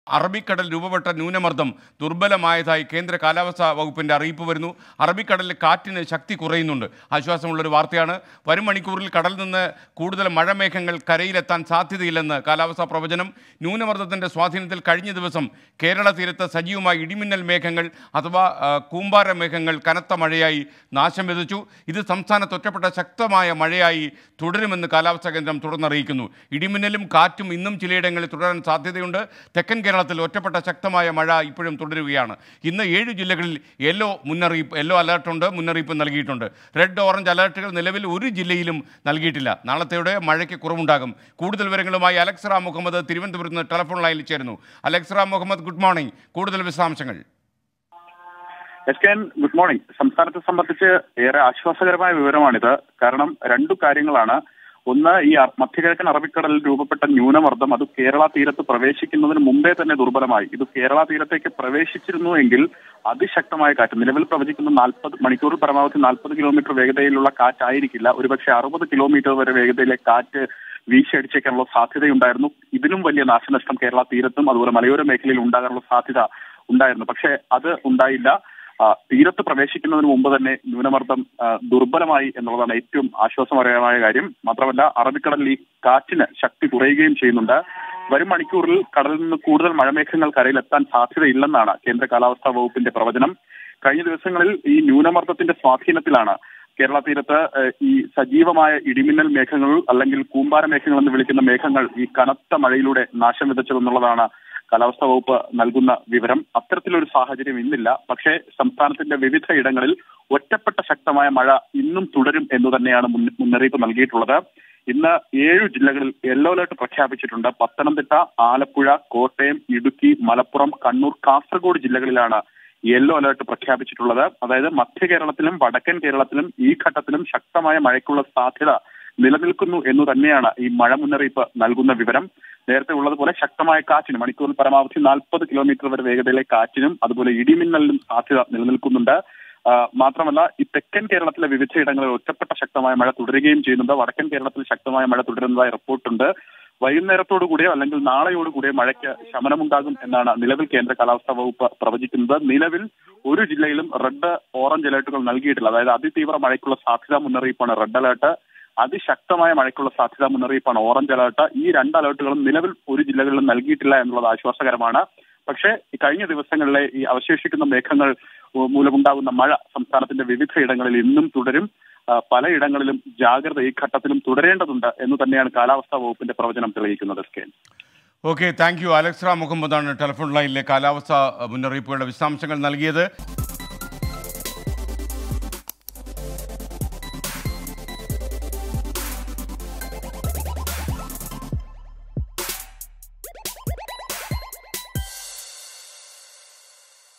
അറബിക്കടൽ രൂപപ്പെട്ട ന്യൂനമർദ്ദം ദുർബലമായതായി കേന്ദ്ര കാലാവസ്ഥാ വകുപ്പിന്റെ അറിയിപ്പ് വരുന്നു അറബിക്കടലിൽ കാറ്റിന് ശക്തി കുറയുന്നുണ്ട് ആശ്വാസമുള്ളൊരു വാർത്തയാണ് വരും മണിക്കൂറിൽ കടലിൽ നിന്ന് കൂടുതൽ മഴമേഘങ്ങൾ കരയിലെത്താൻ സാധ്യതയില്ലെന്ന് കാലാവസ്ഥാ പ്രവചനം ന്യൂനമർദ്ദത്തിന്റെ സ്വാധീനത്തിൽ കഴിഞ്ഞ ദിവസം കേരള തീരത്ത് സജീവമായ ഇടിമിന്നൽ മേഘങ്ങൾ അഥവാ ആ, കൂമ്പാര മേഘങ്ങൾ കനത്ത മഴയായി നാശം വിതച്ചു ഇത് സംസ്ഥാനത്ത് ഒറ്റപ്പെട്ട ശക്തമായ മഴയായി തുടരുമെന്ന് കാലാവസ്ഥാ കേന്ദ്രം തുടർന്നറിയിക്കുന്നു ഇടിമിന്നലും കാറ്റും ഇന്നും ചിലയിടങ്ങളിൽ തുടരാൻ സാധ്യതയുണ്ട് തെക്കൻ കേരളത്തിൽ ഒറ്റപ്പെട്ട ശക്തമായ മഴ ഇപ്പോഴും തുടരുകയാണ് ഇന്ന് ഏഴ് ജില്ലകളിൽ യെല്ലോ മുന്നറിയിപ്പ് യെല്ലോ അലർട്ടുണ്ട് മുന്നറിയിപ്പ് നൽകിയിട്ടുണ്ട് റെഡ് ഓറഞ്ച് അലർട്ടുകൾ നിലവിൽ ഒരു ജില്ലയിലും നൽകിയിട്ടില്ല നാളത്തെയോടെ മഴയ്ക്ക് കുറവുണ്ടാകും കൂടുതൽ വിവരങ്ങളുമായി അലക്സ് റാം മുഹമ്മദ് തിരുവനന്തപുരത്ത് നിന്ന് ടെലിഫോൺ ലൈനിൽ ചേരുന്നു Alex Ram Muhammad good morning കൂടുതൽ വിശദാംശങ്ങൾ S K N good morning സംസ്ഥാനത്തെ സംബന്ധിച്ച് ഏറെ ആശ്വാസകരമായ വിവരമാണിത് കാരണം രണ്ടു കാര്യങ്ങളാണ് ഒന്ന് ഈ അ- മധ്യകിഴക്കൻ അറബിക്കടലിൽ രൂപപ്പെട്ട ന്യൂനമർദ്ദം അത് കേരള തീരത്ത് പ്രവേശിക്കുന്നതിന് മുമ്പേ തന്നെ ദുർബലമായി ഇത് കേരള തീരത്തേക്ക് പ്രവേശിച്ചിരുന്നു എങ്കിൽ അതിശക്തമായ കാറ്റ് നിലവിൽ പ്രവചിക്കുന്ന നാൽപ്പത് മണിക്കൂറിൽ പരമാവധി നാൽപ്പത് കിലോമീറ്റർ വേഗതയിലുള്ള കാറ്റായിരിക്കില്ല ഒരുപക്ഷെ അറുപത് കിലോമീറ്റർ വരെ വേഗതയിലെ കാറ്റ് വീശിയടിച്ചേക്കാനുള്ള സാധ്യതയുണ്ടായിരുന്നു ഇതിലും വലിയ നാശനഷ്ടം കേരള തീരത്തും അതുപോലെ മലയോര മേഖലയിൽ ഉണ്ടാകാനുള്ള സാധ്യത ഉണ്ടായിരുന്നു പക്ഷേ അത് ഉണ്ടായില്ല ആ, തീരത്ത് പ്രവേശിക്കുന്നതിന് മുമ്പ് തന്നെ ന്യൂനമർദ്ദം ആ, ദുർബലമായി എന്നുള്ളതാണ് ഏറ്റവും ആശ്വാസകരമായ കാര്യം മാത്രമല്ല അറബിക്കടലിൽ ഈ കാറ്റിന് ശക്തി കുറയുകയും ചെയ്യുന്നുണ്ട് വരും മണിക്കൂറിൽ കടലിൽ നിന്ന് കൂടുതൽ മഴമേഘങ്ങൾ കരയിലെത്താൻ സാധ്യതയില്ലെന്നാണ് കേന്ദ്ര കാലാവസ്ഥാ വകുപ്പിന്റെ പ്രവചനം കഴിഞ്ഞ ദിവസങ്ങളിൽ ഈ ന്യൂനമർദ്ദത്തിന്റെ സ്വാധീനത്തിലാണ് കേരള തീരത്ത് ഏഹ്, ഈ സജീവമായ ഇടിമിന്നൽ മേഘങ്ങൾ അല്ലെങ്കിൽ കൂമ്പാര മേഘങ്ങൾ എന്ന് വിളിക്കുന്ന മേഘങ്ങൾ ഈ കനത്ത മഴയിലൂടെ നാശം വിതച്ചതെന്നുള്ളതാണ് കാലാവസ്ഥാ വകുപ്പ് നൽകുന്ന വിവരം അത്തരത്തിലൊരു സാഹചര്യം ഇന്നില്ല പക്ഷേ സംസ്ഥാനത്തിന്റെ വിവിധ ഇടങ്ങളിൽ ഒറ്റപ്പെട്ട ശക്തമായ മഴ ഇന്നും തുടരും എന്ന് തന്നെയാണ് മുന്ന- മുന്നറിയിപ്പ് നൽകിയിട്ടുള്ളത് ഇന്ന് ഏഴു ജില്ലകളിൽ യെല്ലോ അലർട്ട് പ്രഖ്യാപിച്ചിട്ടുണ്ട് പത്തനംതിട്ട ആലപ്പുഴ കോട്ടയം ഇടുക്കി മലപ്പുറം കണ്ണൂർ കാസർഗോഡ് ജില്ലകളിലാണ് യെല്ലോ അലർട്ട് പ്രഖ്യാപിച്ചിട്ടുള്ളത് അതായത് മധ്യ കേരളത്തിലും വടക്കൻ കേരളത്തിലും ഈ ഘട്ടത്തിലും ശക്തമായ മഴയ്ക്കുള്ള സാധ്യത നിലനിൽക്കുന്നു എന്ന് തന്നെയാണ് ഈ മഴ മുന്നറിയിപ്പ് നൽകുന്ന വിവരം നേരത്തെ ഉള്ളതുപോലെ ശക്തമായ കാറ്റിന് മണിക്കൂറിൽ പരമാവധി നാൽപ്പത് കിലോമീറ്റർ വരെ വേഗതയിലെ കാറ്റിനും അതുപോലെ ഇടിമിന്നലിനും സാധ്യത നിലനിൽക്കുന്നുണ്ട് ആ, മാത്രമല്ല ഈ തെക്കൻ കേരളത്തിലെ വിവിധയിടങ്ങളിൽ ഒറ്റപ്പെട്ട ശക്തമായ മഴ തുടരുകയും ചെയ്യുന്നുണ്ട് വടക്കൻ കേരളത്തിൽ ശക്തമായ മഴ തുടരുന്നതായി റിപ്പോർട്ടുണ്ട് വൈകുന്നേരത്തോടു കൂടിയോ അല്ലെങ്കിൽ നാളെയോട് കൂടിയോ മഴയ്ക്ക് ശമനമുണ്ടാകും എന്നാണ് നിലവിൽ കേന്ദ്ര കാലാവസ്ഥാ വകുപ്പ് പ്രവചിക്കുന്നത് നിലവിൽ ഒരു ജില്ലയിലും റെഡ് ഓറഞ്ച് അലർട്ടുകൾ നൽകിയിട്ടില്ല അതായത് അതിതീവ്ര മഴയ്ക്കുള്ള സാധ്യതാ മുന്നറിയിപ്പാണ് റെഡ് അലർട്ട് അതിശക്തമായ മഴയ്ക്കുള്ള സാധ്യതാ മുന്നറിയിപ്പാണ് ഓറഞ്ച് അലർട്ട് ഈ രണ്ട് അലർട്ടുകളും നിലവിൽ ഒരു ജില്ലകളിലും നൽകിയിട്ടില്ല എന്നുള്ളത് ആശ്വാസകരമാണ് പക്ഷേ ഈ കഴിഞ്ഞ ദിവസങ്ങളിലെ ഈ അവശേഷിക്കുന്ന മേഘങ്ങൾ ഉ- മൂലമുണ്ടാകുന്ന മഴ സംസ്ഥാനത്തിന്റെ വിവിധ ഇടങ്ങളിൽ ഇന്നും തുടരും ആ, പലയിടങ്ങളിലും ജാഗ്രത ഈ ഘട്ടത്തിലും തുടരേണ്ടതുണ്ട് എന്ന് തന്നെയാണ് കാലാവസ്ഥാ വകുപ്പിന്റെ പ്രവചനം തെളിയിക്കുന്നത് സ്കേൻ okay thank you Alex Ram മുഹമ്മദാണ് ടെലിഫോൺ ലൈനിലെ കാലാവസ്ഥ മുന്നറിയിപ്പുകളുടെ വിശദാംശങ്ങൾ നൽകിയത്